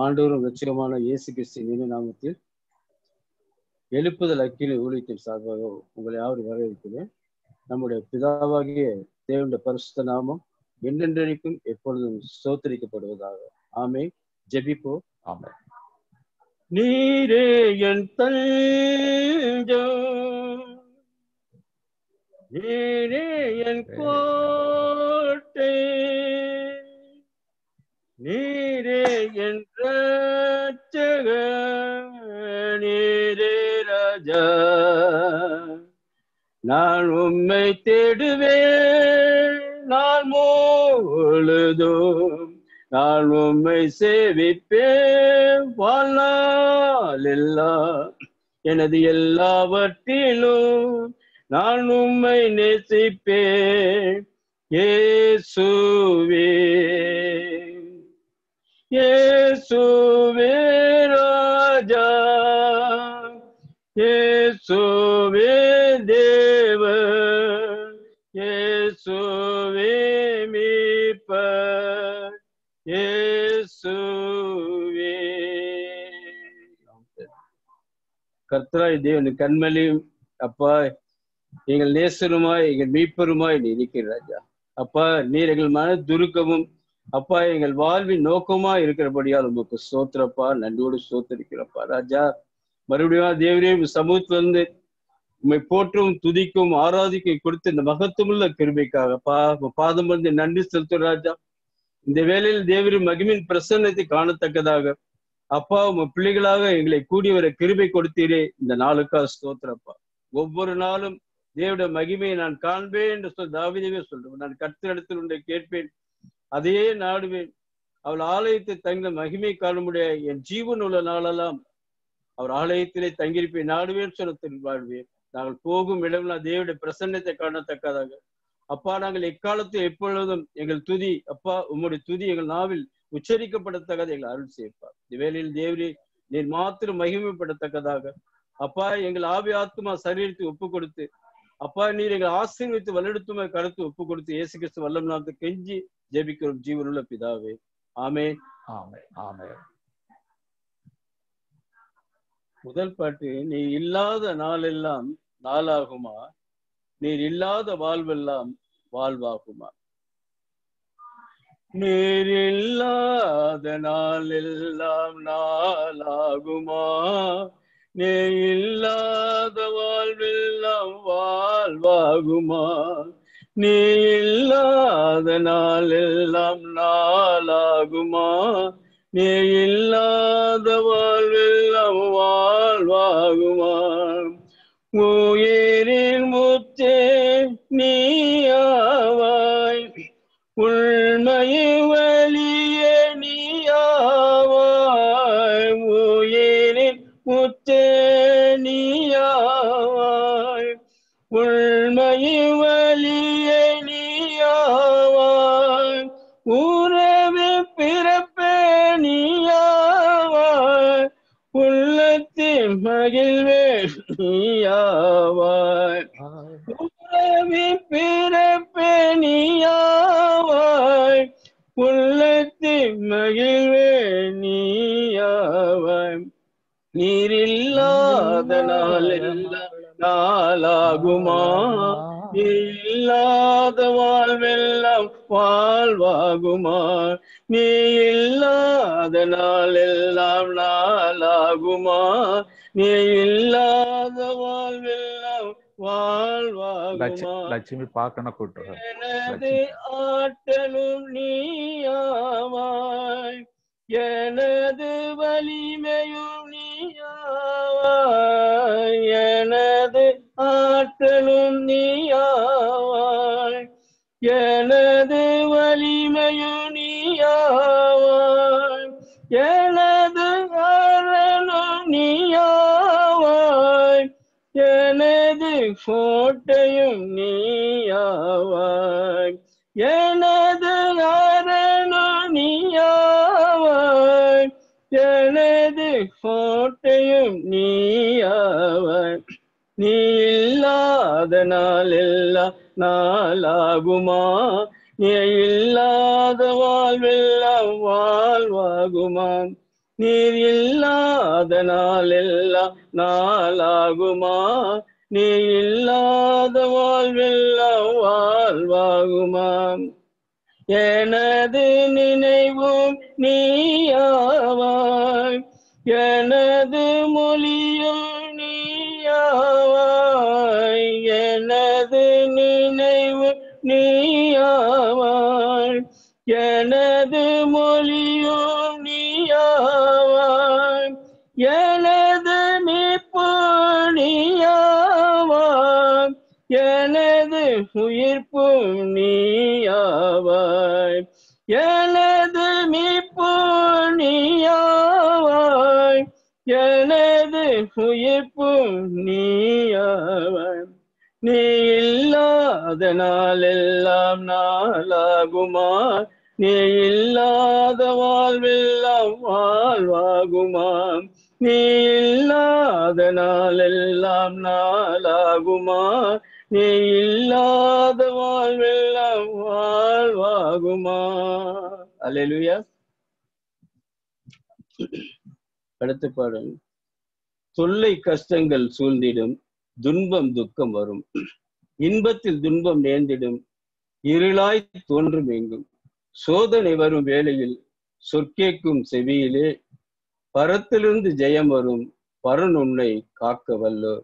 ஆண்டவரும் லட்சியமான இயேசு கிறிஸ்து நினை நாமத்தில் எழுப்புதல் அக்கினி ஊழியத்தின் சார்பாக உங்களை யாரும் வரவேற்கிறேன் நம்முடைய பிதாவாகிய தேவனுடைய பரிசுத்த நாமம் என்றென்றைக்கும் எப்பொழுதும் சோத்தரிக்கப்படுவதாக ஆமே ஜெபிப்போ ஆமே நீரே என் தஞ்சம் நீரே என் கோட்டை நீரே என் ரட்சக நீரே ராஜா நான் உம்மை தேடுவேன் நான் முழுதும் நான் உம்மை சேவிப்பேன் வாழ்நாள் எல்லாம் எனது எல்லாவற்றிலும் நான் உம்மை நேசிப்பேன் இயேசுவே இயேசுவே ராஜா இயேசுவே தேவ இயேசுவே மீட்பர் இயேசுவே கர்த்தராய் தேவன் கண்மலியும் அப்பா எங்கள் நேசருமாய் எங்கள் மீட்பருமாய் நீ இருக்கிற ராஜா அப்பா நீர் எங்கள் மன துருக்கமும் அப்பா எங்கள் வாழ்வின் நோக்கமா இருக்கிறபடியால் உமக்கு சோத்திரப்பா நன்றியோடு சோத்தரிக்கிறப்பா ராஜா மறுபடியும் தேவரே சமூகத்துல இருந்து உண்மை போற்றும் துதிக்கும் ஆராதிக்கும் கொடுத்து இந்த மகத்துவமுள்ள கிருபைக்காகப்பா உங்க பாதம் வந்து நன்றி செலுத்தும் ராஜா இந்த வேளையில் தேவரின் மகிமின் பிரசன்னத்தை காணத்தக்கதாக அப்பா உங்க பிள்ளைகளாக எங்களை கூடி வர கிருபை கொடுத்தீரே இந்த நாளுக்காக ஸ்தோத்திரப்பா ஒவ்வொரு நாளும் தேவட மகிமையை நான் காண்பேன் என்று சொல் தாவிதவே சொல்றேன் நான் கர்த்தரிடத்தில் ஒன்றை கேட்பேன் அதையே நாடுவேன் அவள் ஆலயத்தை தங்க மகிமை காணுமுடைய என் ஜீவன் உள்ள நாளெல்லாம் அவர் ஆலயத்திலே தங்கியிருப்பேன் நாடுவேன் சொல்லத்தில் வாழ்வேன் நாங்கள் போகும் இடம்லாம் தேவடைய பிரசன்னத்தை காணத்தக்கதாக அப்பா நாங்கள் எக்காலத்தில் எப்பொழுதும் எங்கள் துதி அப்பா உம்முடைய துதி எங்கள் நாவில் உச்சரிக்கப்படத்தக்கதை எங்கள் அருள் செய்ப்பா இந்த வேளையில் தேவரி நீர் மாத்திரம் மகிமைப்படத்தக்கதாக அப்பா எங்கள் ஆவி ஆத்மா சரீரத்தை ஒப்பு கொடுத்து அப்பா நீர் எங்கள் ஆசீர்வித்து வல்லெடுத்துமை கருத்து ஒப்பு கொடுத்து இயேசு கிறிஸ்து வல்லம் நாமத்தை கெஞ்சி ஜெபிக்கிறோம் ஜீவனுள்ள பிதாவே ஆமே ஆமே ஆமே முதல் பாட்டு நீ இல்லாத நாளெல்லாம் நாளாகுமா நீர் இல்லாத வாழ்வெல்லாம் வாழ்வாகுமா நீர் இல்லாத நாளெல்லாம் நாளாகுமா நீ இல்லாத வாழ்வெல்லாம் வாழ்வாகுமா நீ இல்லாத நாளெல்லாம் நாளாகுமா நீ இல்லாத வாழ்வெல்லாம் வாழ்வாகுமா உயிரின் முத்தே நீயாவாய் உண்மையை வழியே நீயாவாய் உயிரின் முத்தே நீயாவாய் உண்மையை வழியே நீயாவாய் உறவு பிறப்பே நீயாவாய் உள்ளத்தின் மகிழ்வே நீயாவாய் உறவி பிறப்பே நீயாவாய் உள்ளத்தின் மகிழ்வே நீயாவாய் நீரில்லாத நாளெல்லாம் நாளாகுமா இல்லாத வாழ்வெல்லாம் வாழ்வாகுமா நீ இல்லாத நாளெல்லாம் நாளாகுமா நீ இல்லாத வாழ்வெல்லாம் வாழ்வாகுமா லட்சுமி பார்க்கணும் கூட்டு எனது ஆற்றலும் நீயாவாய் எனது வலிமையும் நீயாவாய் எனது ஆற்றலும் நீயாவாய் எனது வலிமையும் நீயாவாய் எனது அரணம் நீயாவாய் எனது கோட்டையும் நீயாவாய் எனது அரணம் நீயாவாய் எனது கோட்டையும் நீயாவாய் நீ இல்லாத நாளெல்லாம் நாளாகுமா நீ இல்லாத வாழ்வெல்லாம் வாழ்வாகுமா நீர் இல்லாத நாளெல்லாம் நாளாகுமா நீ இல்லாத வாழ்வெல்லாம் வாழ்வாகுமாம் எனது நினைவும் நீயாவாய் எனது மொழியும் நீயாவாய் எனது நினைவு நீயாவாய் எனது மொழியும் நீயாவாய் எனது மீட்பு நீயாவாய் எனது உயிர்ப்பு நீயாவாய் எனது மீட்பு நீயாவாய் எனது உயிர்ப்பு நீயாவாய் நீ இல்லாத நாளெல்லாம் நாளாகுமா நீ இல்லாத வாழ்வெல்லாம் வாழ்வாகுமா நீ இல்லாத நாளெல்லாம் நாளாகுமா நீ இல்லாத வாழ்வெல்லாம் வாழ்வாகுமா அல்லேலூயா அடுத்த பாடல் தொல்லை கஷ்டங்கள் சூழ்ந்திடும் துன்பம் துக்கம் வரும் இன்பத்தில் துன்பம் நேர்ந்திடும் இருளாய் தோன்றும் எங்கும் சோதனை வரும் வேளையில் சொற்கேக்கும் செவியிலே பரத்திலிருந்து ஜெயம் வரும் பரன் உன்னை காக்க வல்லோ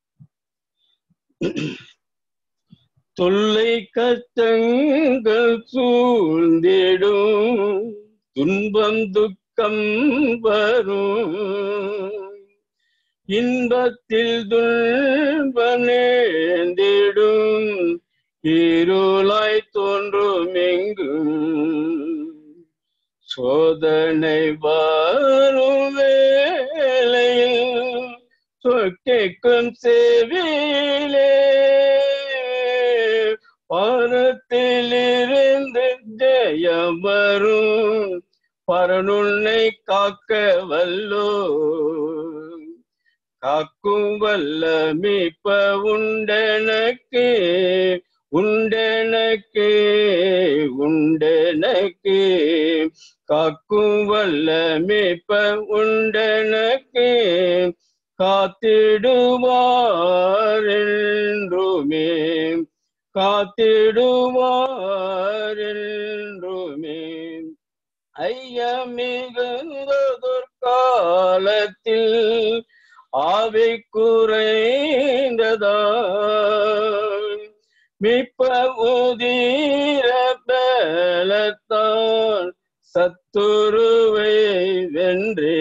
தொல்லை கஷ்டங்கள் சூழ்ந்திடும் துன்பம் துக்கம் வரும் இன்பத்தில் துன்ப நேர்ந்திடும் இருளாய் தோன்றும் எங்கும் சோதனை வரும் வேளையில் சொற்கேக்கும் செவிலே பரத்திலிருந்து ஜெயம் வரும் பரனுன்னை காக்க வல்லோ காக்கும் வல்ல மீட்ப உண்டனக்கு உண்டனக்கு உண்டனக்கு காக்கும் வல்ல மீட்ப உண்டனக்கு காத்திடுவார் என்றுமே காத்திடுவார் என்றுமே ஐயமிகுந்ததொற்காலத்தில் ஆவி குறைந்ததா மிப்ப உதீர பலத்தான் சத்துருவை வென்றே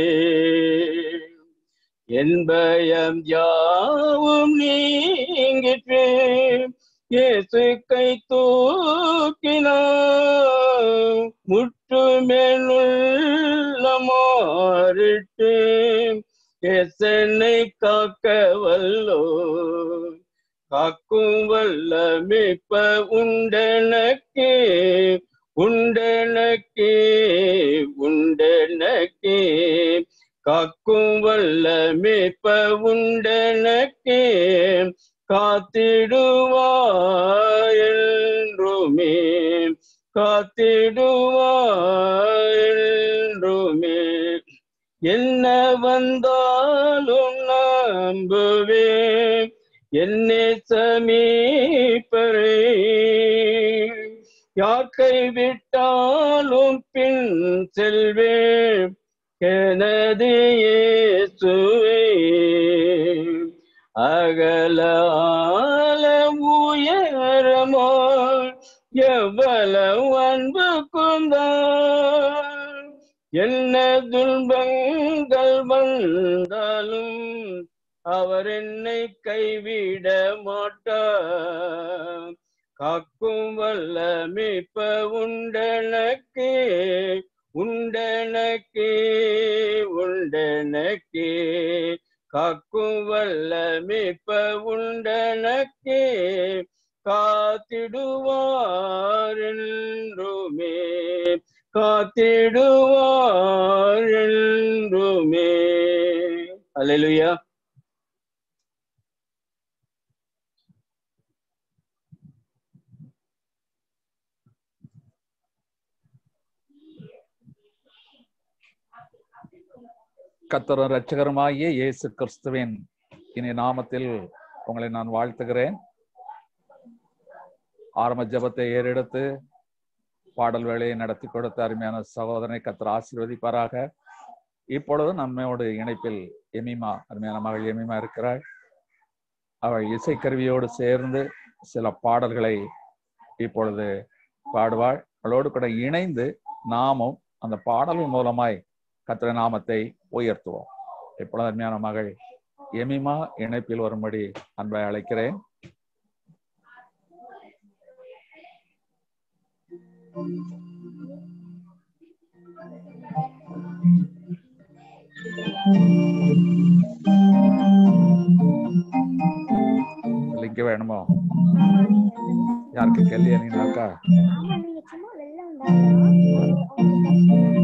என் பயம் யாவும் நீங்கிற்று இயேசு கை தூக்கினார் முற்றுமெனுள்ள மாறிட்டு எசனை காக்க வல்லோ காக்கும் வல்ல மீட்ப உண்டனக்கு உண்டனக்கு உண்டனக்கு காக்கும் வல்ல மீட்ப உண்டனக்கு காத்திடுவாய் என்றுமே காத்திடுவாய் என்றுமே என்ன வந்தாலும் நம்புவேன் என்னை சமீபரே யார் கைவிட்டாலும் பின் செல்வேன் எனது இயேசுவே அகல ஆழம் உயரமோ எவ்வளவு அன்பு கொண்டார் என்ன துன்பங்கள் வந்தாலும் அவர் என்னை கைவிட மாட்டார் காக்கும் வல்ல மீட்ப உண்டனக்கு உண்டனக்கு உண்டனக்கு காக்கும் வல்ல மீட்ப உண்டனக்கு காத்திடுவார் என்றுமே காத்திடுவார் என்றுமே அல்லேலூயா கத்தரும் இரட்சகருமாகிய இயேசு கிறிஸ்துவின் இனி நாமத்தில் உங்களை நான் வாழ்த்துகிறேன் ஆரம்ப ஜெபத்தை ஏறெடுத்து பாடல் வேலையை நடத்தி கொடுத்த அருமையான சகோதரனை கத்தர் ஆசீர்வதிப்பாராக இப்பொழுது நம்மோடு இணைப்பில் எமிமா அருமையான மகள் எமிமா இருக்கிறாள் அவள் இசைக்கருவியோடு சேர்ந்து சில பாடல்களை இப்பொழுது பாடுவாள் அவளோடு கூட இணைந்து நாமும் அந்த பாடல்கள் மூலமாய் கத்திர நாமத்தை உயர்த்துவோம் இப்பொழுது அருமையான மகள் எமிமா இணைப்பில் வரும்படி அன்பை அழைக்கிறேன் லிங்க் வேணுமோ யாருக்கு கேள்வி அணினாக்கா ஆமா நீங்க சும்மா வெளில வந்தாலும்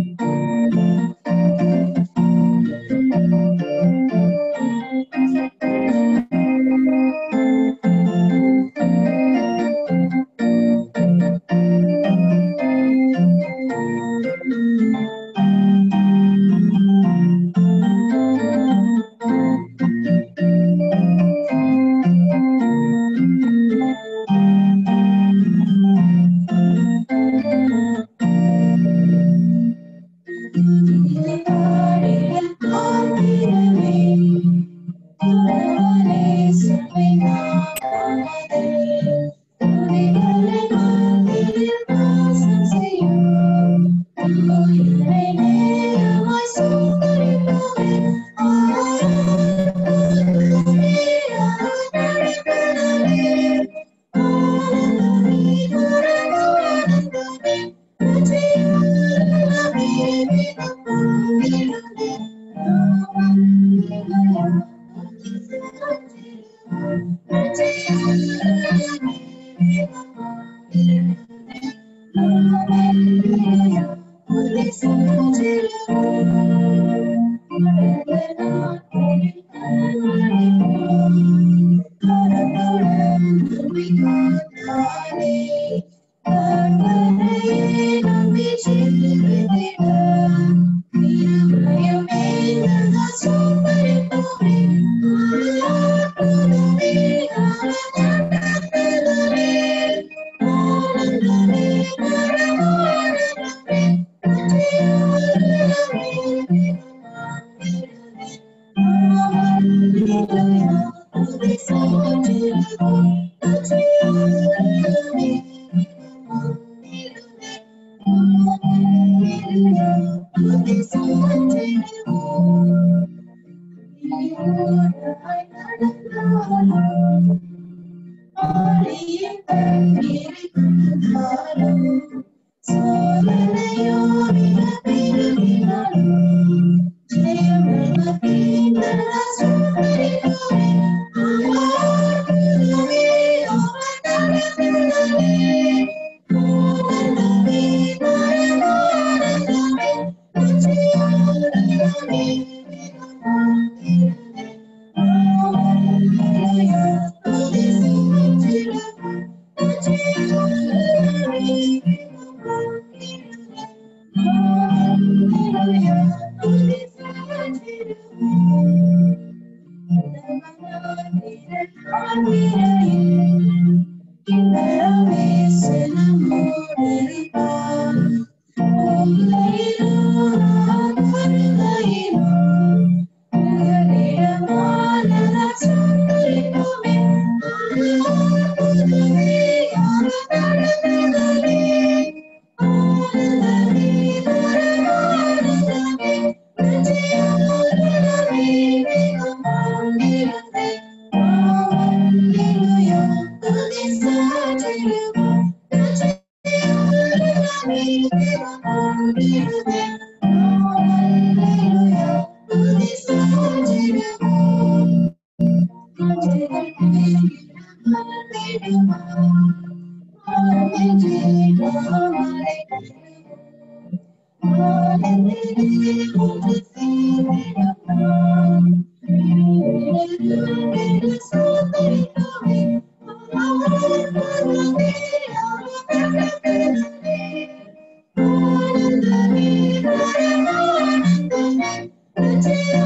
Thank you.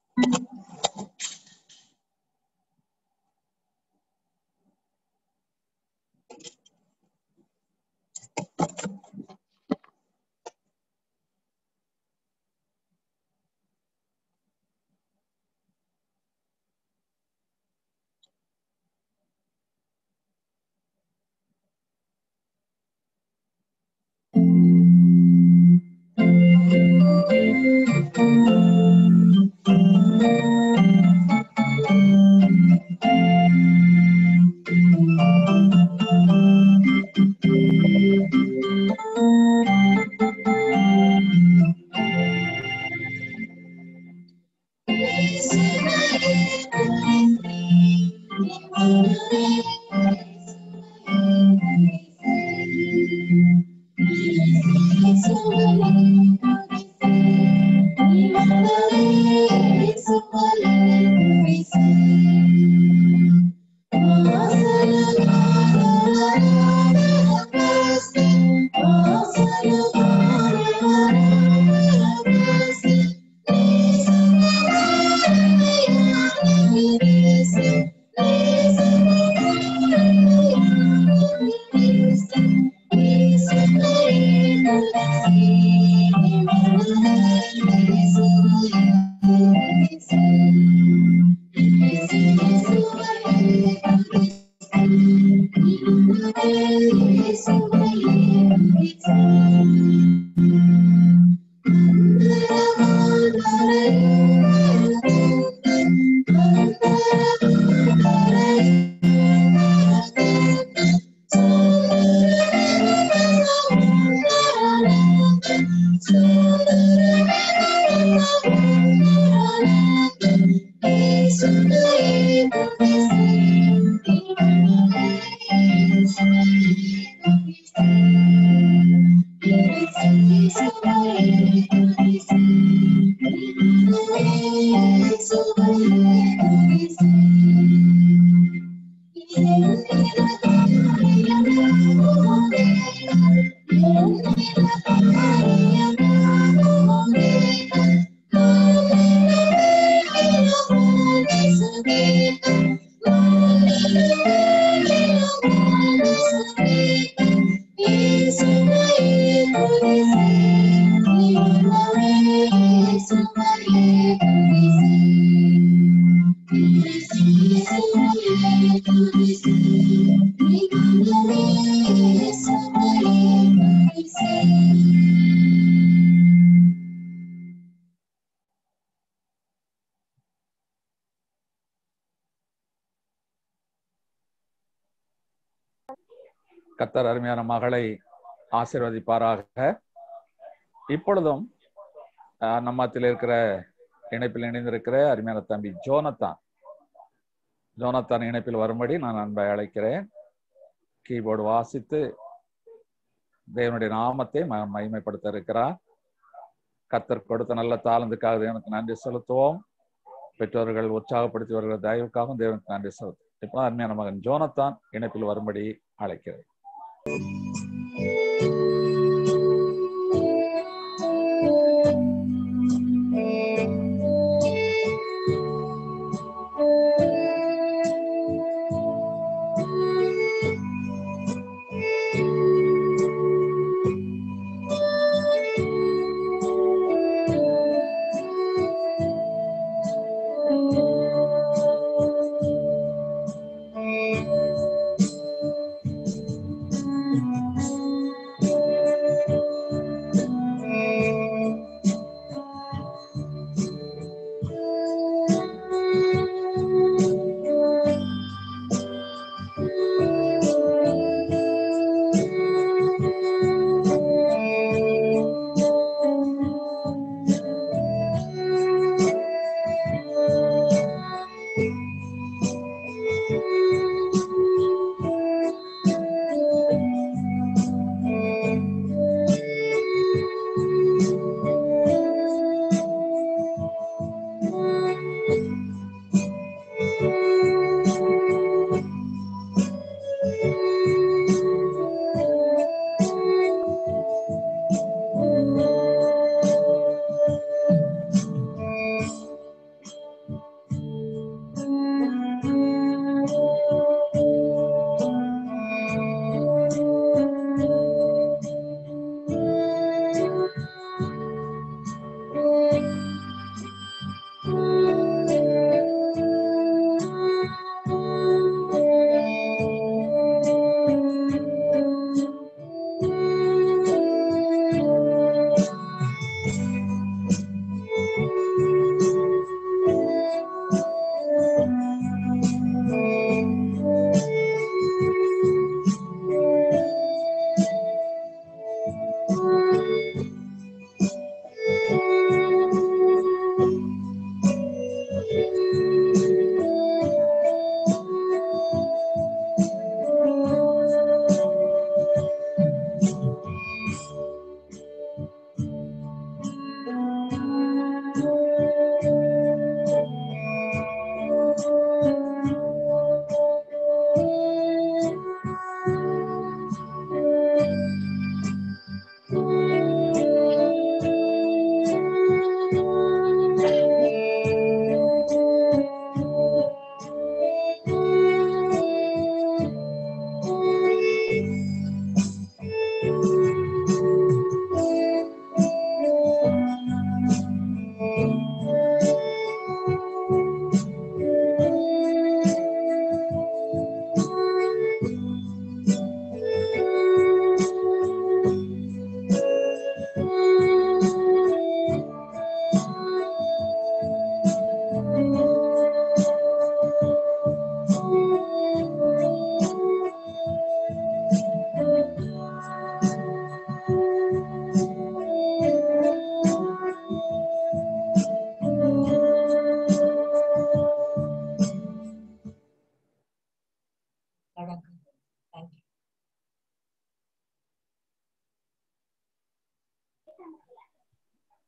கத்தர் அருமையான மகளை ஆசீர்வதிப்பாராக இப்பொழுதும் ஆஹ், நம்மத்தில் இருக்கிற இணைப்பில் இணைந்திருக்கிற அருமையான தம்பி ஜோனத்தான் ஜோனத்தான் இணைப்பில் வரும்படி நான் அன்பை அழைக்கிறேன் கீபோர்டு வாசித்து தேவனுடைய நாமத்தை ம- மகிமைப்படுத்த இருக்கிறார் கத்தர் கொடுத்த நல்ல தாளந்துக்காக தேவனுக்கு நன்றி செலுத்துவோம் பெற்றோர்கள் உற்சாகப்படுத்தி வருகிற தயவுக்காகவும் தேவனுக்கு நன்றி செலுத்துவோம் இப்போ அருமையான மகன் ஜோனத்தான் இணைப்பில் வரும்படி அழைக்கிறேன் Thank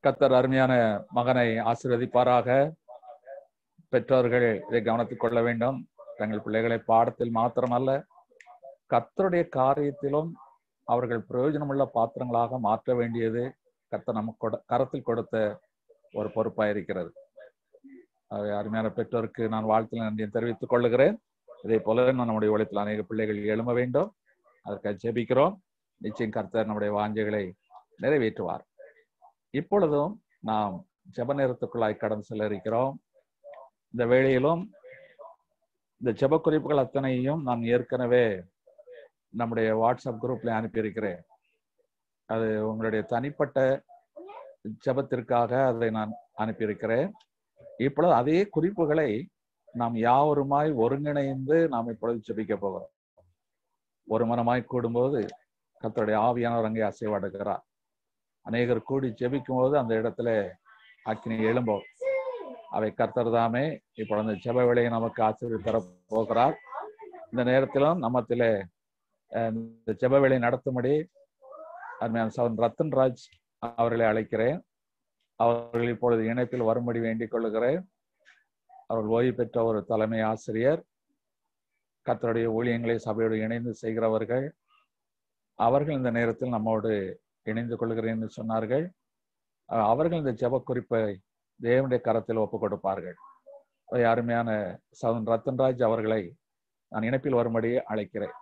கத்தர் அருமையான மகனை ஆசீர்வதிப்பாராக பெற்றோர்கள் இதை கவனித்துக் கொள்ள வேண்டும் தங்கள் பிள்ளைகளை பாடத்தில் மாத்திரமல்ல கத்தருடைய காரியத்திலும் அவர்கள் பிரயோஜனமுள்ள பாத்திரங்களாக மாற்ற வேண்டியது கர்த்தர் நமக்கு கொட- கரத்தில் கொடுத்த ஒரு பொறுப்பாக இருக்கிறது ஆகவே அருமையான பெற்றோருக்கு நான் வாழ்த்தில் நன்றியை தெரிவித்துக் கொள்ளுகிறேன் இதே போல நான் நம்முடைய உலகத்தில் அநேக பிள்ளைகள் எழும்ப வேண்டும் அதற்காக ஜெபிக்கிறோம் நிச்சயம் கர்த்தர் நம்முடைய வாஞ்சைகளை நிறைவேற்றுவார் இப்பொழுதும் நாம் ஜெப நேரத்துக்குள்ளாய் கடந்து செல்ல இருக்கிறோம் இந்த வேளையிலும் இந்த ஜெப குறிப்புகள் அத்தனையும் நான் ஏற்கனவே நம்முடைய வாட்ஸ்அப் குரூப்ல அனுப்பியிருக்கிறேன் அது உங்களுடைய தனிப்பட்ட ஜெபத்திற்காக அதை நான் அனுப்பியிருக்கிறேன் இப்பொழுது அதே குறிப்புகளை நாம் யாவருமாய் ஒருங்கிணைந்து நாம் இப்பொழுது ஜெபிக்க போகிறோம் ஒரு மனமாய் கூடும்போது கர்த்தருடைய ஆவியானவர் அங்கே அசைவாடுகிறார் அநேகர் கூடி ஜெபிக்கும் போது அந்த இடத்துல அக்கினி எழும்போம் அவை கர்த்தர் தாமே இப்பொழுது அந்த ஜெப வேலையை நமக்கு ஆசிரியர் தர போகிறார் இந்த நேரத்திலும் நம்மத்திலே அஹ், இந்த ஜெப வேலை நடத்தும்படி அருமையான சவன் ரத்தன்ராஜ் அவர்களை அழைக்கிறேன் அவர்கள் இப்பொழுது இணைப்பில் வரும்படி வேண்டிக் கொள்ளுகிறேன் அவர்கள் ஓய்வு பெற்ற ஒரு தலைமை ஆசிரியர் கர்த்தருடைய ஊழியங்களை சபையோடு இணைந்து செய்கிறவர்கள் அவர்கள் இந்த நேரத்தில் நம்மோடு இணைந்து கொள்கிறேன் என்று சொன்னார்கள் அஹ் அவர்கள் இந்த ஜெப குறிப்பை தேவனுடைய கரத்தில் ஒப்புக் கொடுப்பார்கள் அதை அருமையான சவன் ரத்தன்ராஜ் அவர்களை நான் இணைப்பில் வரும்படி அழைக்கிறேன்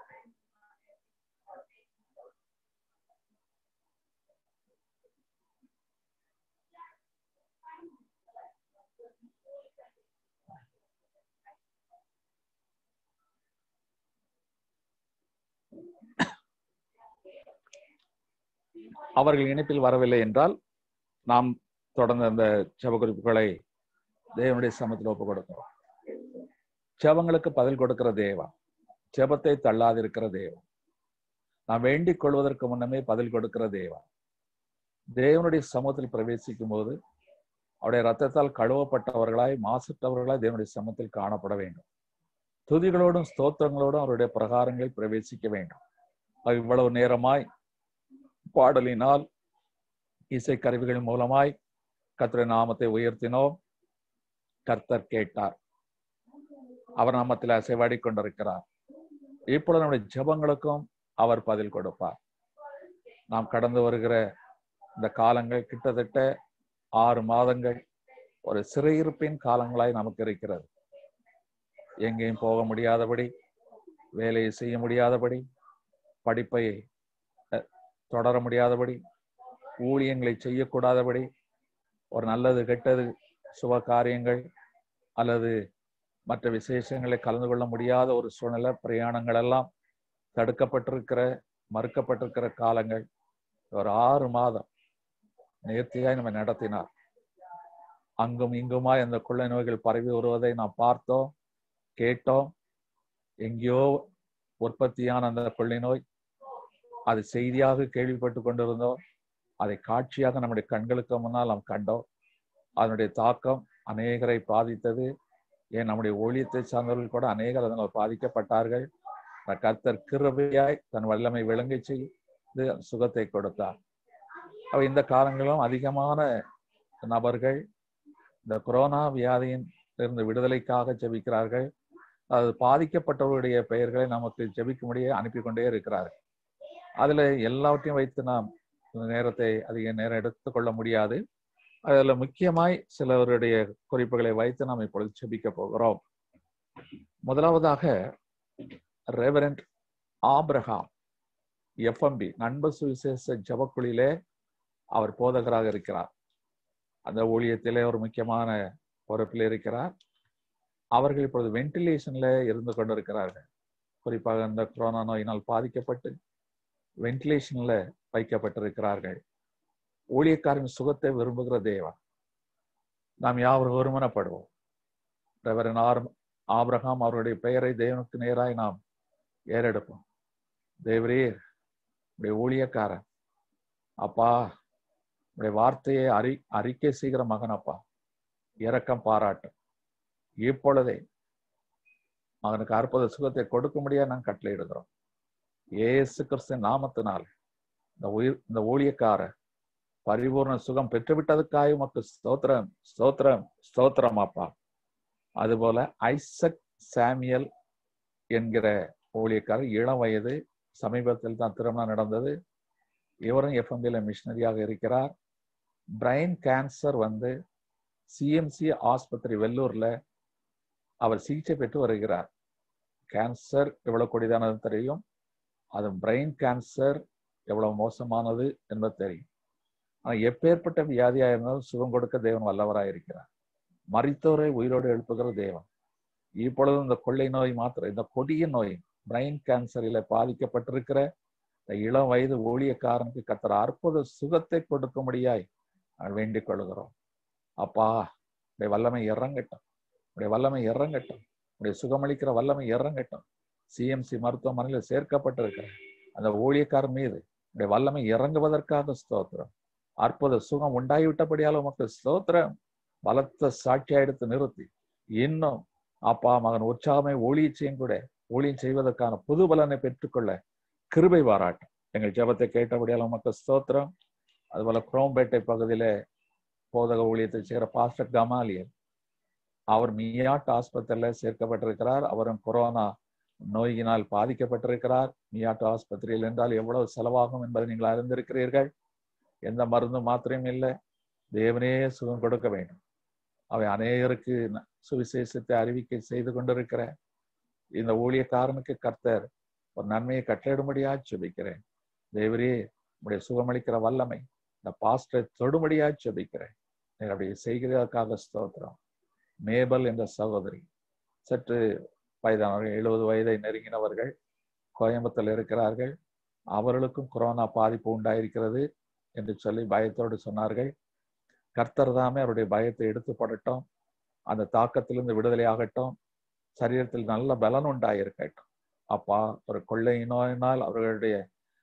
அவர்கள் இணைப்பில் வரவில்லை என்றால் நாம் தொடர்ந்து அந்த ஜெப குறிப்புகளை தேவனுடைய சமத்தில் ஒப்புக் கொடுக்கிறோம் ஜெபங்களுக்கு பதில் கொடுக்கிற தேவா ஜெபத்தை தள்ளாதிருக்கிற தேவா நாம் வேண்டிக் கொள்வதற்கு முன்னமே பதில் கொடுக்கிற தேவா தேவனுடைய சமூகத்தில் பிரவேசிக்கும் போது அவருடைய ரத்தத்தால் கழுவப்பட்டவர்களாய் மாசற்றவர்களாய் தேவனுடைய சமூகத்தில் காணப்பட வேண்டும் துதிகளோடும் ஸ்தோத்திரங்களோடும் அவருடைய பிரகாரங்களில் பிரவேசிக்க வேண்டும் அது இவ்வளவு நேரமாய் பாடலினால் இசைக்கருவிகள் மூலமாய் கர்த்தருடைய நாமத்தை உயர்த்தினோம் கர்த்தர் கேட்டார் அவர் நாமத்தில் அசைவாடி கொண்டிருக்கிறார் இப்பொழுது நம்முடைய ஜெபங்களுக்கும் அவர் பதில் கொடுப்பார் நாம் கடந்து வருகிற இந்த காலங்கள் கிட்டத்தட்ட ஆறு மாதங்கள் ஒரு சிறையிருப்பின் காலங்களாய் நமக்கு இருக்கிறது எங்கேயும் போக முடியாதபடி வேலையை செய்ய முடியாதபடி படிப்பை அஹ், தொடர முடியாதபடி ஊழியங்களை செய்யக்கூடாதபடி ஒரு நல்லது கெட்டது சுப காரியங்கள் அல்லது மற்ற விசேஷங்களை கலந்து கொள்ள முடியாத ஒரு சூழ்நிலை பிரயாணங்கள் எல்லாம் தடுக்கப்பட்டிருக்கிற மறுக்கப்பட்டிருக்கிற காலங்கள் ஒரு ஆறு மாதம் நேர்த்தியாய் நம்ம நடத்தினார் அங்கும் இங்குமாய் அந்த கொள்ளை நோய்கள் பரவி வருவதை நாம் பார்த்தோம் கேட்டோம் எங்கேயோ உற்பத்தியான அந்த கொள்ளை நோய் அது செய்தியாக கேள்விப்பட்டு கொண்டிருந்தோம் அதை காட்சியாக நம்முடைய கண்களுக்கு முன்னால் நாம் கண்டோம் அதனுடைய தாக்கம் அநேகரை பாதித்தது ஏன் நம்முடைய ஊழியத்தை சார்ந்தவர்கள் கூட அநேகர் அதனால் பாதிக்கப்பட்டார்கள் அந்த கர்த்தர் கிருபையாய் தன் வல்லமை விளங்கி செய்து சுகத்தை கொடுத்தார் அவ இந்த காலங்களிலும் அதிகமான நபர்கள் இந்த கொரோனா வியாதியின் இருந்து விடுதலைக்காக ஜெபிக்கிறார்கள் அது பாதிக்கப்பட்டவருடைய பெயர்களை நமக்கு ஜெபிக்கும்படியே அனுப்பி கொண்டே இருக்கிறார்கள் அதுல எல்லாவற்றையும் வைத்து நாம் இந்த நேரத்தை அதிக நேரம் எடுத்துக்கொள்ள முடியாது அதுல முக்கியமாய் சிலருடைய குறிப்புகளை வைத்து நாம் இப்பொழுது ஜெபிக்க போகிறோம் முதலாவதாக ரெவரண்ட் ஆப்ரஹாம் எஃப்எம்பி நண்பர் சுவிசேஷ ஜபக்குழியிலே அவர் போதகராக இருக்கிறார் அந்த ஊழியத்திலே ஒரு முக்கியமான பொறுப்பில் இருக்கிறார் அவர்கள் இப்பொழுது வென்டிலேஷன்ல இருந்து கொண்டிருக்கிறார்கள் குறிப்பாக இந்த கொரோனா நோயினால் பாதிக்கப்பட்டு வென்டிலேஷன்ல வைக்கப்பட்டிருக்கிறார்கள் ஊழியக்காரின் சுகத்தை விரும்புகிற தேவன் நாம் யாவரும் ஒருமனப்படுவோம் ரெவரன் ஆர் ஆபிரகாம் அவருடைய பெயரை தேவனுக்கு நேராய் நாம் ஏறெடுப்போம் தேவரே உடைய ஊழியக்காரன் அப்பா உடைய வார்த்தையை அறி அறிக்கை செய்கிற மகன் அப்பா இரக்கம் பாராட்டும் இப்பொழுதே அவனுக்கு அற்புத சுகத்தை கொடுக்க முடியாது நான் கட்டளையிடுகிறோம் ஏசு கிறிஸ்து நாமத்தினால் இந்த உயிர் இந்த ஊழியக்கார பரிபூர்ண சுகம் பெற்றுவிட்டதுக்காக உமக்கு ஸ்தோத்திரம் ஸ்தோத்திரம் ஸ்தோத்திரம் அப்பா அதுபோல ஐசக் சாமியல் என்கிற ஊழியக்காரர் இளம் வயது சமீபத்தில் தான் திருமணம் நடந்தது இவரும் எஃப்எம்பியில மிஷினரியாக இருக்கிறார் பிரைன் கேன்சர் வந்து சிஎம்சி ஆஸ்பத்திரி வெள்ளூர்ல அவர் சிகிச்சை பெற்று வருகிறார் கேன்சர் எவ்வளவு கொடிதானது தெரியும் அது பிரெயின் கேன்சர் எவ்வளவு மோசமானது என்பது தெரியும் ஆனா எப்பேற்பட்ட வியாதியா இருந்தாலும் சுகம் கொடுக்க தேவன் வல்லவராய் இருக்கிறார் மரித்தோரை உயிரோடு எழுப்புகிற தேவன் இப்பொழுது இந்த கொள்ளை நோய் மாத்திரம் இந்த கொடிய நோய் பிரெயின் கேன்சரில் பாதிக்கப்பட்டிருக்கிற இந்த இளம் வயது ஊழியக்காரனுக்கு கத்தர் அற்புத சுகத்தை கொடுக்கும்படியாய் நான் வேண்டிக் கொள்கிறோம் அப்பா உடைய வல்லமை இறங்கட்டும் உடைய வல்லமை இறங்கட்டும் உடைய சுகமளிக்கிற வல்லமை இறங்கட்டும் சிஎம்சி மருத்துவமனையில் சேர்க்கப்பட்டிருக்கிற அந்த ஊழியக்காரன் மீது உடைய வல்லமை இறங்குவதற்காக ஸ்தோத்திரம் அற்புத சுகம் உண்டாகிவிட்டபடியால் உமக்கு ஸ்தோத்திரம் பலத்த சாட்சியா எடுத்து நிறுத்தி இன்னும் அப்பா மகன் உற்சாகமே ஊழியச்சையும் கூட ஊழியம் செய்வதற்கான புது பலனை பெற்றுக்கொள்ள கிருபை பாராட்டும் எங்கள் ஜெபத்தை கேட்டபடியால் உமக்கு ஸ்தோத்திரம் அதுபோல குரோம்பேட்டை பகுதியில போதக ஊழியத்தை செய்கிற பாஸ்டர் கமாலியல் அவர் மியாட் ஆஸ்பத்திரியில சேர்க்கப்பட்டிருக்கிறார் அவரும் கொரோனா நோயினால் பாதிக்கப்பட்டிருக்கிறார் மியாட் ஆஸ்பத்திரியில் என்றால் எவ்வளவு செலவாகும் என்பதை நீங்கள் அறிந்திருக்கிறீர்கள் எந்த மருந்தும் மாத்திரையும் இல்லை தேவனே சுகம் கொடுக்க வேண்டும் அவை அநேகருக்கு சுவிசேஷத்தை அறிவிக்கை செய்து கொண்டிருக்கிற இந்த ஊழியக்காரனுக்கு கர்த்தர் ஒரு நன்மையை கட்டளிடும்படியா ஜெபிக்கிறேன் தேவரே உடைய சுகமளிக்கிற வல்லமை இந்த பாஸ்டரை தொடும்படியா ஜெபிக்கிறேன் நீர் அப்படி செய்கிறதற்காக ஸ்தோத்திரம் மேபல் என்ற சகோதரி சற்று வயதானவர்கள் எழுபது வயதை நெருங்கினவர்கள் கோயம்புத்தூர் இருக்கிறார்கள் அவர்களுக்கும் கொரோனா பாதிப்பு உண்டாயிருக்கிறது என்று சொல்லி பயத்தோடு சொன்னார்கள் கர்த்தர் தாமே அவருடைய பயத்தை எடுத்து போடட்டும் அந்த தாக்கத்திலிருந்து விடுதலை ஆகட்டும் சரீரத்தில் நல்ல பலன் உண்டாயிருக்கட்டும் அப்பா ஒரு கொள்ளை நோயினால் அவர்களுடைய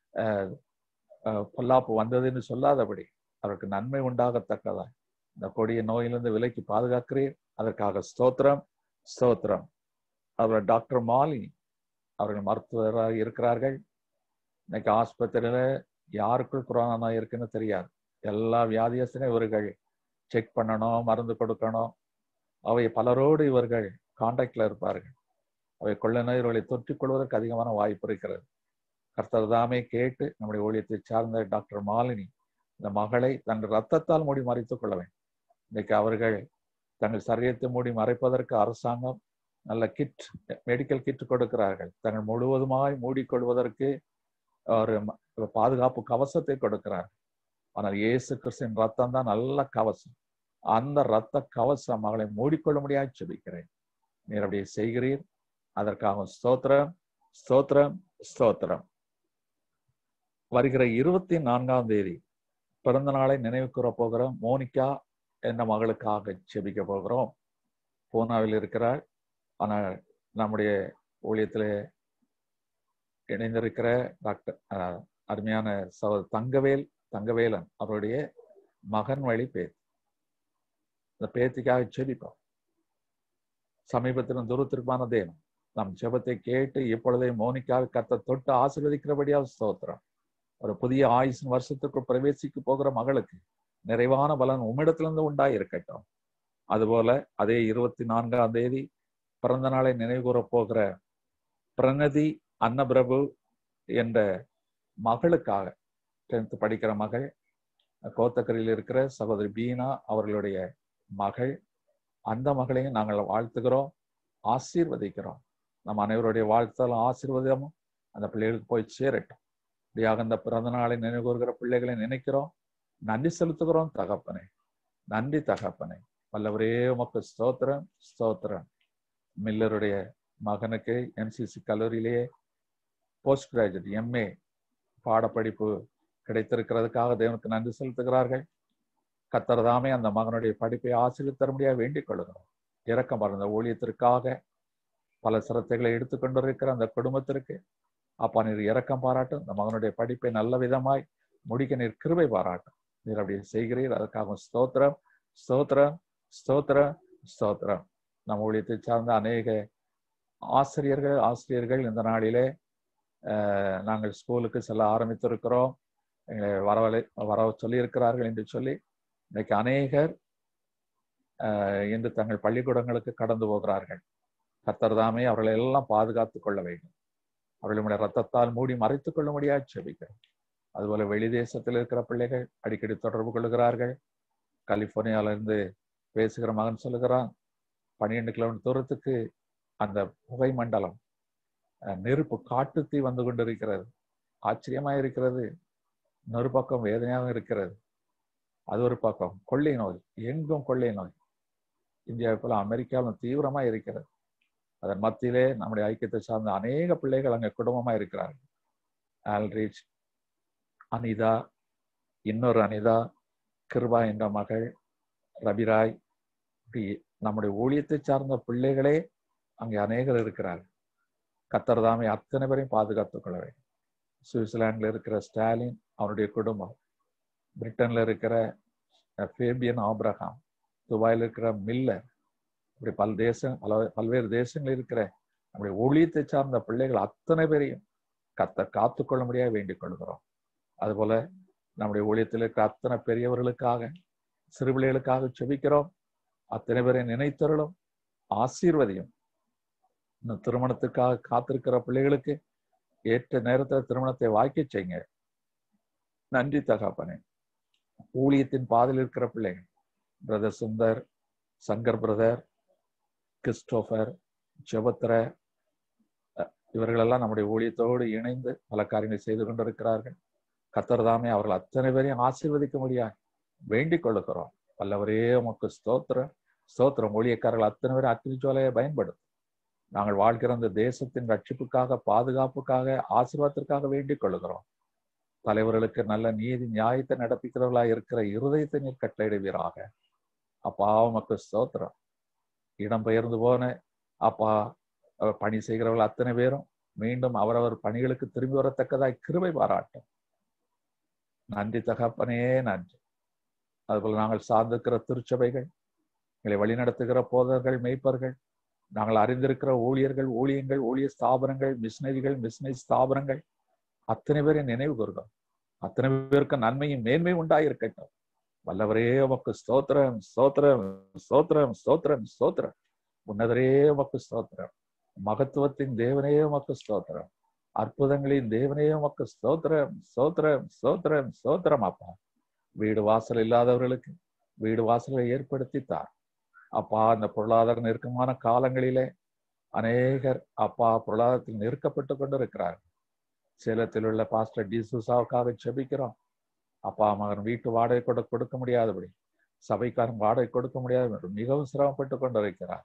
பொல்லாப்பு வந்ததுன்னு சொல்லாதபடி அவருக்கு நன்மை உண்டாகத்தக்கதா இந்த கொடிய நோயிலிருந்து விலைக்கு பாதுகாக்கிறீர் அதற்காக ஸ்தோத்திரம் ஸ்தோத்திரம் அவர் டாக்டர் மாலினி அவர்கள் மருத்துவராக இருக்கிறார்கள் இன்னைக்கு ஆஸ்பத்திரியில யாருக்குள் கொரோனா நோய் இருக்குன்னு தெரியாது எல்லா வியாதியஸ்தனையும் இவர்கள் செக் பண்ணணும் மருந்து கொடுக்கணும் அவை பலரோடு இவர்கள் கான்டாக்ட்ல இருப்பார்கள் அவை கொள்ளை நோய்களை தொற்றிக் கொள்வதற்கு அதிகமான வாய்ப்பு இருக்கிறது கர்த்தர் தாமே கேட்டு நம்முடைய ஊழியத்தை சார்ந்த டாக்டர் மாலினி இந்த மகளை தங்கள் ரத்தத்தால் மூடி மறைத்துக் கொள்ள வேண்டும் இன்னைக்கு அவர்கள் தங்கள் சரீரத்தை மூடி மறைப்பதற்கு அரசாங்கம் நல்ல கிட் மெடிக்கல் கிட் கொடுக்கிறார்கள் தங்கள் முழுவதுமாய் மூடிக்கொள்வதற்கு ஒரு பாதுகாப்பு கவசத்தை கொடுக்கிறார் ஆனால் இயேசு கிறிஸ்தின் ரத்தம் தான் நல்ல கவசம் அந்த ரத்த கவசம் மகளை மூடிக்கொள்ள முடியாது ஜெபிக்கிறேன் நீர் அப்படியே செய்கிறீர் அதற்காக ஸ்தோத்திரம் ஸ்தோத்திரம் ஸ்தோத்திரம் வருகிற இருபத்தி நான்காம் தேதி பிறந்த நாளை நினைவு கூற போகிறோம் மோனிகா என்ற மகளுக்காக ஜெபிக்க போகிறோம் பூனாவில் இருக்கிறார் ஆனால் நம்முடைய ஊழியத்தில் இணைந்திருக்கிற டாக்டர் அருமையான சகோ தங்கவேல் தங்கவேலன் அவருடைய மகன் வழி பேத்தி இந்த பேத்திக்காக ஜெபிப்போம் சமீபத்திலும் தூரத்திற்கான தேவன் நம் ஜெபத்தை கேட்டு இப்பொழுதே மோனிக்காவை கத்த தொட்டு ஆசீர்வதிக்கிறபடியாக ஸ்தோத்திரம் ஒரு புதிய ஆயுசின் வருஷத்துக்குள் பிரவேசிக்க போகிற மகளுக்கு நிறைவான பலன் உம்மிடத்திலிருந்து உண்டாய் இருக்கட்டும் அதுபோல அதே இருபத்தி நான்காம் தேதி பிறந்த நாளை நினைவுகூற போகிற பிரணதி அன்னபிரபு என்ற மகளுக்காக டென்த் படிக்கிற மகள் கோத்தக்கரையில் இருக்கிற சகோதரி பீனா அவர்களுடைய மகள் அந்த மகளையும் நாங்கள் வாழ்த்துகிறோம் ஆசீர்வதிக்கிறோம் நம் அனைவருடைய வாழ்த்தாலும் ஆசீர்வாதமும் அந்த பிள்ளைகளுக்கு போய் சேரட்டும் இப்படியாக அந்த பிறந்த நாளை நினைவுகூறுகிற பிள்ளைகளை நினைக்கிறோம் நன்றி செலுத்துகிறோம் தகப்பனே நன்றி தகப்பனே வல்லவரே உமக்கு ஸ்தோத்திரம் ஸ்தோத்திரம் மில்லருடைய மகனுக்கு என்சிசி கல்லூரியிலேயே போஸ்ட் கிராஜுவேட் எம்ஏ பாடப்படிப்பு கிடைத்திருக்கிறதுக்காக தேவனுக்கு நன்றி செலுத்துகிறார்கள் கத்தர்தாமே அந்த மகனுடைய படிப்பை ஆசிரியர் தரும்படியாக வேண்டிக் கொள்கிறோம் இறக்கம் பாருந்த ஊழியத்திற்காக பல சிரத்தைகளை எடுத்துக்கொண்டிருக்கிற அந்த குடும்பத்திற்கு அப்பா நீர் இறக்கம் பாராட்டும் இந்த மகனுடைய படிப்பை நல்ல விதமாய் முடிக்க நீர் கிருபை பாராட்டும் நீர் அப்படி செய்கிறீர் அதற்காக ஸ்தோத்திரம் ஸ்தோத்திரம் ஸ்தோத்திரம் ஸ்தோத்திரம் நம் ஊழியத்தை சார்ந்த அநேக ஆசிரியர்கள் ஆசிரியர்கள் இந்த நாளிலே நாங்கள் ஸ்கூலுக்கு செல்ல ஆரம்பித்திருக்கிறோம் எங்களை வரவழை வர சொல்லி இருக்கிறார்கள் என்று சொல்லி இன்னைக்கு அநேகர் ஆஹ், இன்று தங்கள் பள்ளிக்கூடங்களுக்கு கடந்து போகிறார்கள் கர்த்தர் தாமே அவர்களை எல்லாம் பாதுகாத்துக் கொள்ள வேண்டும் அவர்களுடைய ரத்தத்தால் மூடி மறைத்துக் கொள்ள முடியாது செபிக்கிறோம் அதுபோல வெளி தேசத்தில் இருக்கிற பிள்ளைகள் அடிக்கடி தொடர்பு கொள்கிறார்கள் கலிபோர்னியால இருந்து பேசுகிற மகன் சொல்லுகிறான் பன்னிரெண்டு கிலோமீட்டர் தூரத்துக்கு அந்த புகை மண்டலம் அஹ், நெருப்பு காட்டுத்தீ வந்து கொண்டிருக்கிறது ஆச்சரியமா இருக்கிறது இன்னொரு பக்கம் வேதனையாக இருக்கிறது அது ஒரு பக்கம் கொள்ளை நோய் எங்கும் கொள்ளை நோய் இந்தியாவை போல அமெரிக்காவிலும் தீவிரமா இருக்கிறது அதன் மத்தியிலே நம்முடைய ஐக்கியத்தை சார்ந்த அநேக பிள்ளைகள் அங்கே குடும்பமா இருக்கிறார்கள் ஆல்ரிச் அனிதா இன்னொரு அனிதா கிருபா என்ற மகள் ரபிராய் இப்படி நம்முடைய ஊழியத்தை சார்ந்த பிள்ளைகளே அங்கே அநேகர் இருக்கிறார்கள் கத்தர் தாமே அத்தனை பேரையும் பாதுகாத்துக் கொள்ள வேண்டும் சுவிட்சர்லாந்துல இருக்கிற ஸ்டாலின் அவருடைய குடும்பம் பிரிட்டன்ல இருக்கிற அஹ், ஃபேபியன் ஆப்ரஹாம் துபாயில் இருக்கிற மில்லர் இப்படி பல தேசம் பல பல்வேறு தேசங்களில் இருக்கிற நம்முடைய ஊழியத்தை சார்ந்த பிள்ளைகள் அத்தனை பேரையும் கத்தர் காத்துக்கொள்ள முடியாது வேண்டிக் கொள்கிறோம் அதுபோல நம்முடைய ஊழியத்தில் இருக்கிற அத்தனை பெரியவர்களுக்காக சிறு பிள்ளைகளுக்காக செபிக்கிறோம் அத்தனை பேரை நினைத்தருளும் ஆசீர்வதியும் இந்த திருமணத்துக்காக காத்திருக்கிற பிள்ளைகளுக்கு ஏற்ற நேரத்தில் திருமணத்தை வாய்க்க செய்யுங்க நன்றி தகாப்பனே ஊழியத்தின் பாதையில் இருக்கிற பிள்ளைகள் பிரதர் சுந்தர் சங்கர் பிரதர் கிறிஸ்டோபர் ஜெபத்ர அஹ், இவர்களெல்லாம் நம்முடைய ஊழியத்தோடு இணைந்து பல காரியங்களை செய்து கொண்டிருக்கிறார்கள் கத்தர் தாமே அவர்கள் அத்தனை பேரையும் ஆசீர்வதிக்க முடியாது வேண்டிக் கொள்ளுகிறோம் வல்லவரே உமக்கு ஸ்தோத்திரம் ஸ்தோத்திரம் ஊழியக்காரர்கள் அத்தனை பேரும் அக்னி ஜுவாலையை பயன்படும் நாங்கள் வாழ்கிற அந்த தேசத்தின் ரட்சிப்புக்காக பாதுகாப்புக்காக ஆசீர்வாதத்திற்காக வேண்டிக் கொள்ளுகிறோம் தலைவர்களுக்கு நல்ல நீதி நியாயத்தை நடப்பிக்கிறவர்களா இருக்கிற இருதயத்தை நீர் கட்டளையிடுவீராக அப்பா உமக்கு ஸ்தோத்திரம் இடம் பெயர்ந்து போன அப்பா அவர் பணி செய்கிறவர்கள் அத்தனை பேரும் மீண்டும் அவரவர் பணிகளுக்கு திரும்பி வரத்தக்கதாய் கிருபை பாராட்டும் நன்றி தகப்பனே நன்றி அதுபோல் நாங்கள் சார்ந்திருக்கிற திருச்சபைகள் எங்களை வழிநடத்துகிற போதர்கள் மெய்ப்பர்கள் நாங்கள் அறிந்திருக்கிற ஊழியர்கள் ஊழியங்கள் ஊழிய ஸ்தாபனங்கள் மிஷினரிகள் மிஷினரி ஸ்தாபனங்கள் அத்தனை பேரை நினைவு கூறுகிறோம் அத்தனை பேருக்கு நன்மையும் மேன்மை உண்டாயிருக்கட்டும் வல்லவரே உமக்கு ஸ்தோத்திரம் ஸ்தோத்திரம் ஸ்தோத்திரம் ஸ்தோத்திரம் ஸ்தோத்திரம் உன்னதரே உமக்கு ஸ்தோத்திரம் மகத்துவத்தின் தேவனே உமக்கு ஸ்தோத்திரம் அற்புதங்களின் தேவனே உமக்கு ஸ்தோத்திரம் ஸ்தோத்திரம் ஸ்தோத்திரம் ஸ்தோத்திரம் அப்பா வீடு வாசல் இல்லாதவர்களுக்கு வீடு வாசலை ஏற்படுத்தித்தார் அப்பா அந்த பொருளாதார நெருக்கமான காலங்களிலே அநேகர் அப்பா பொருளாதாரத்தில் நெருக்கப்பட்டு கொண்டிருக்கிறார்கள் சேலத்தில் உள்ள பாஸ்டர் டிசூசாவுக்காக செபிக்கிறோம் அப்பா மகன் வீட்டு வாடகை கூட கொடுக்க முடியாதபடி சபைக்காரன் வாடகை கொடுக்க முடியாத மிகவும் சிரமப்பட்டு கொண்டிருக்கிறார்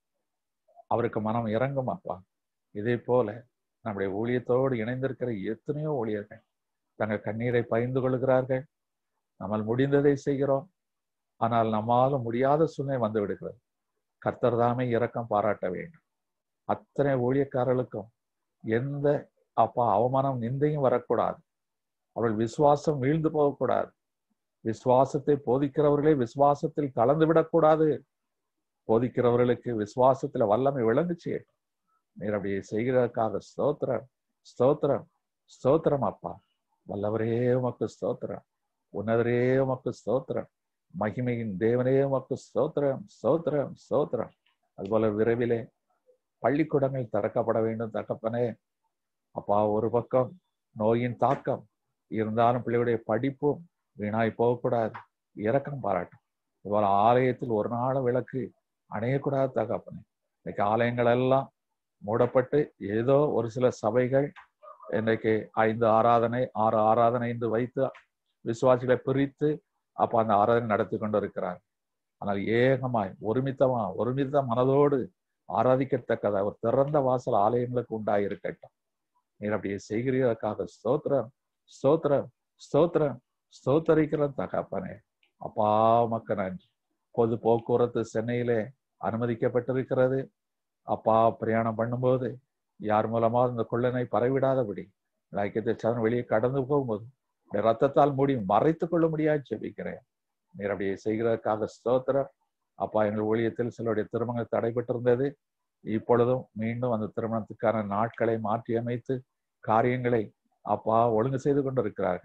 அவருக்கு மனம் இறங்கும் அப்பா இதே போல நம்முடைய ஊழியத்தோடு இணைந்திருக்கிற எத்தனையோ ஊழியர்கள் தங்கள் கண்ணீரை பகிர்ந்து கொள்கிறார்கள் நம்மால் முடிந்ததை செய்கிறோம் ஆனால் நம்மாலும் முடியாத சூழ்நிலை வந்து விடுகிறது கர்த்தர் தாமே இரக்கம் பாராட்ட வேண்டும் அத்தனை ஊழியக்காரர்களுக்கும் எந்த அப்பா அவமானம் நிந்தையும் வரக்கூடாது அவர்கள் விசுவாசம் வீழ்ந்து போகக்கூடாது விசுவாசத்தை போதிக்கிறவர்களே விசுவாசத்தில் கலந்து விடக்கூடாது போதிக்கிறவர்களுக்கு விசுவாசத்துல வல்லமை விளங்கு செய்யட்டும் நீர் அப்படியே செய்கிறதற்காக ஸ்தோத்திரம் ஸ்தோத்திரம் ஸ்தோத்திரம் அப்பா வல்லவரே உமக்கு ஸ்தோத்திரம் உன்னதரே உமக்கு ஸ்தோத்திரம் மகிமையின் தேவனே உமக்கு ஸ்தோத்திரம் ஸ்தோத்திரம் ஸ்தோத்திரம் அதுபோல விரைவிலே பள்ளிக்கூடங்கள் திறக்கப்பட வேண்டும் தகப்பனே அப்பா ஒரு பக்கம் நோயின் தாக்கம் இருந்தாலும் பிள்ளைகளுடைய படிப்பும் வீணாய் போகக்கூடாது இரக்கம் பாராட்டும் இதுபோல ஆலயத்தில் ஒரு நாள் விளக்கு அணையக்கூடாது தகப்பனே இன்னைக்கு ஆலயங்கள் எல்லாம் மூடப்பட்டு ஏதோ ஒரு சில சபைகள் இன்றைக்கு ஐந்து ஆராதனை ஆறு ஆராதனை என்று வைத்து விசுவாசிகளை பிரித்து அப்ப அந்த ஆராதனை நடத்தி கொண்டு இருக்கிறார் ஆனால் ஏகமாய் ஒருமித்தமா ஒருமித்த மனதோடு ஆராதிக்கத்தக்கதா ஒரு திறந்த வாசல் ஆலயங்களுக்கு உண்டாயிருக்கட்டும் நீர் அப்படியே செய்கிறதற்காக ஸ்தோத்திரம் ஸ்தோத்திரம் ஸ்தோத்திரம் ஸ்தோத்தரிக்கிற தகப்பனே அப்பா மக்க நன்றி பொது போக்குவரத்து சென்னையிலே அனுமதிக்கப்பட்டிருக்கிறது அப்பா பிரயாணம் பண்ணும்போது யார் மூலமா இந்த கொள்ளனை பரவிடாதபடி ஐக்கியத்தை சதன் வெளியே கடந்து போகும்போது ரத்தத்தால் மூடி மறைத்துக் கொள்ள முடியாது ஜெபிக்கிறேன் நீர் அப்படியே செய்கிறதற்காக ஸ்தோத்திரம் அப்பா எங்கள் ஊழியத்தில் சிலருடைய திருமணங்கள் தடைபட்டிருந்தது இப்பொழுதும் மீண்டும் அந்த திருமணத்துக்கான நாட்களை மாற்றி அமைத்து காரியங்களை அப்பா ஒழுங்கு செய்து கொண்டிருக்கிறார்கள்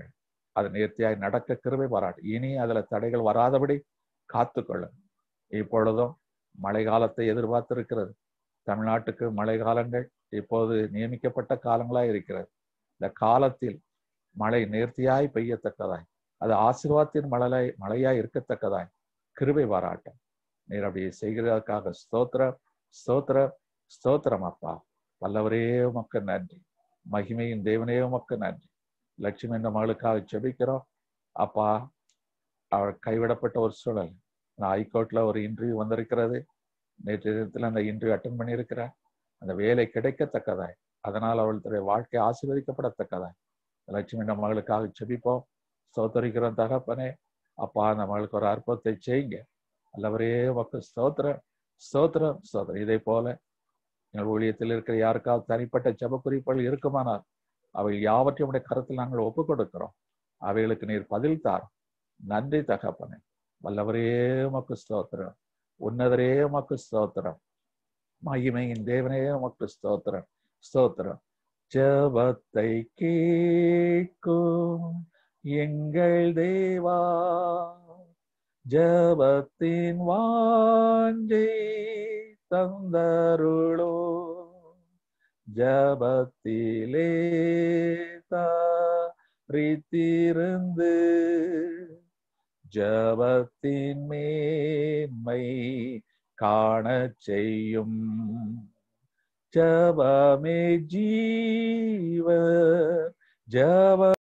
அது நேர்த்தியாய் நடக்க கிருபை பாராட்டு இனி அதுல தடைகள் வராதபடி காத்துக்கொள்ளும் இப்பொழுதும் மழை காலத்தை எதிர்பார்த்திருக்கிறது தமிழ்நாட்டுக்கு மழை காலங்கள் இப்போது நியமிக்கப்பட்ட காலங்களாய் இருக்கிறது இந்த காலத்தில் மழை நேர்த்தியாய் பெய்யத்தக்கதாய் அது ஆசீர்வாதத்தின் மழலை மழையாய் இருக்கத்தக்கதாய் கிருபை பாராட்டும் நீர் அப்படி செய்கிறதற்காக ஸ்தோத்திரம் ஸ்தோத்திரம் ஸ்தோத்திரம் அப்பா வல்லவரே உமக்கு நன்றி மகிமையின் தேவனே உமக்கு நன்றி லட்சுமி என்ற மகளுக்காக செபிக்கிறோம் அப்பா அவள் கைவிடப்பட்ட ஒரு சூழல் நான் ஹைகோர்ட்ல ஒரு இன்டர்வியூ வந்திருக்கிறது நேற்று தினத்தில் அந்த இன்டர்வியூ அட்டன் பண்ணியிருக்கிறேன் அந்த வேலை கிடைக்கத்தக்கதாய் அதனால் அவளுடைய வாழ்க்கை ஆசீர்வதிக்கப்படத்தக்கதாய் லட்சுமி என்ற மகளுக்காக செபிப்போம் ஸ்தோத்தரிக்கிறோம் தகப்பனே அப்பா அந்த மகளுக்கு ஒரு அற்புதத்தை செய்யுங்க அல்லவரே உமக்கு ஸ்தோத்திரம் ஸ்தோத்திரம் ஸ்தோத்திரம் இதே போல எங்கள் ஊழியத்தில் இருக்கிற யாருக்காவது தனிப்பட்ட ஜப குறிப்புகள் இருக்குமானால் அவைகள் யாவற்றையும் உடைய கருத்தில் நாங்கள் ஒப்புக் கொடுக்கிறோம் அவைகளுக்கு நீர் பதில் தார் நன்றி தகப்பனே வல்லவரே உமக்கு ஸ்தோத்திரம் உன்னதரே உமக்கு ஸ்தோத்திரம் மகிமையின் தேவனே உமக்கு ஸ்தோத்திரம் ஸ்தோத்திரம் ஜபத்தை கேட்கும் எங்கள் தேவா ஜபத்தின் வாஞ்சை தந்தருளோ ஜபத்திலே தாரித்திருந்து ஜபத்தின் மேன்மை காணச் செய்யும் ஜபமே ஜீவ ஜப